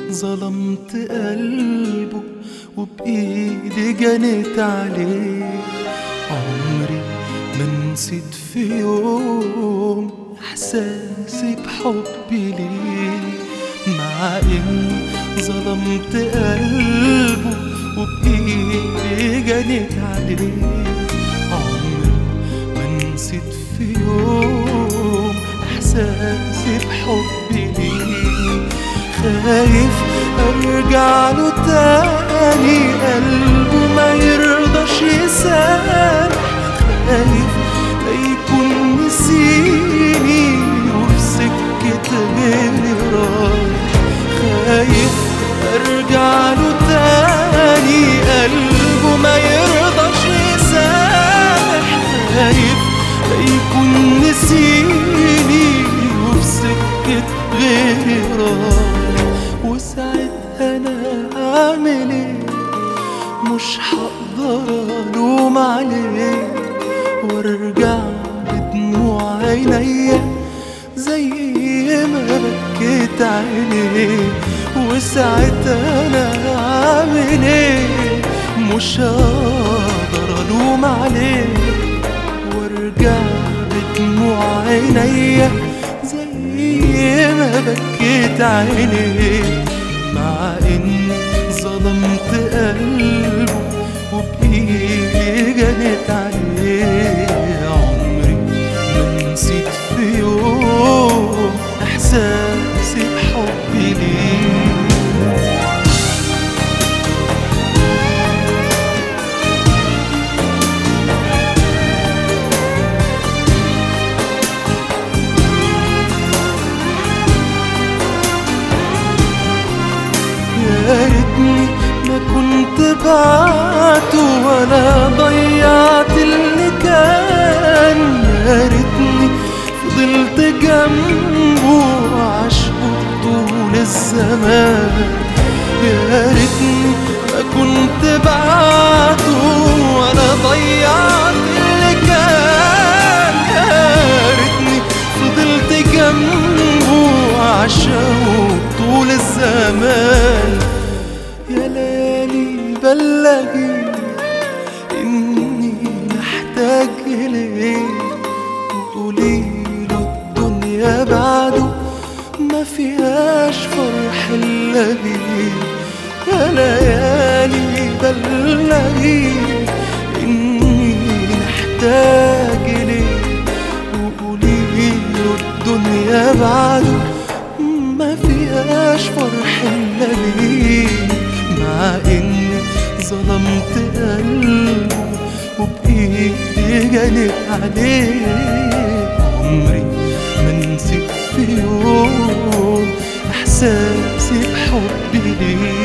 ظلمت قلبه وبإيدي جنت عليه عمري ما نسيت في يوم إحساسي بحبي ليه مع إني ظلمت قلبه وبإيدي جنت عليه عمري ما نسيت في يوم إحساسي بحبي ليه خايف ارجع له تاني قلبه ما يرضاش يسامح خايف لا يكون نسيني وفي سكة غيري رايح خايف ارجع له تاني قلبه ما يرضاش يسامح خايف لا يكون نسيني وفي سكة غيري رايح وساعتها انا اعمل ايه مش هقدر الوم عليه وارجع بدموع عينيا زي ما بكيت عينيه وساعتها انا اعمل ايه مش هقدر الوم عليه وارجع بدموع عينيا زي ما بكيت عينيه مع اني ظلمت قلبه وبإيدي جنت عليه عمري ما نسيت في يوم إحساسي بحبي ليه يا ريتني ما كنت بعته ولا ضيعت اللي كان يا ريتني فضلت جنبه عشقه طول الزمان يا ريتني ما كنت بعته ولا ضيعت اللي كان يا ريتني فضلت جنبه عشقه طول الزمان يا ليالي بلغي إني محتاج إليه وقولي له الدنيا بعده ما فيهاش فرح إلا بيه يا ليالي بلغي إني محتاج إليه وقولي له الدنيا بعده ما فيهاش فرح إلا بيه مع إني ظلمت قلبه وبإيدي جنت عليه عمري ما نسيت في يوم إحساسي بحبي ليه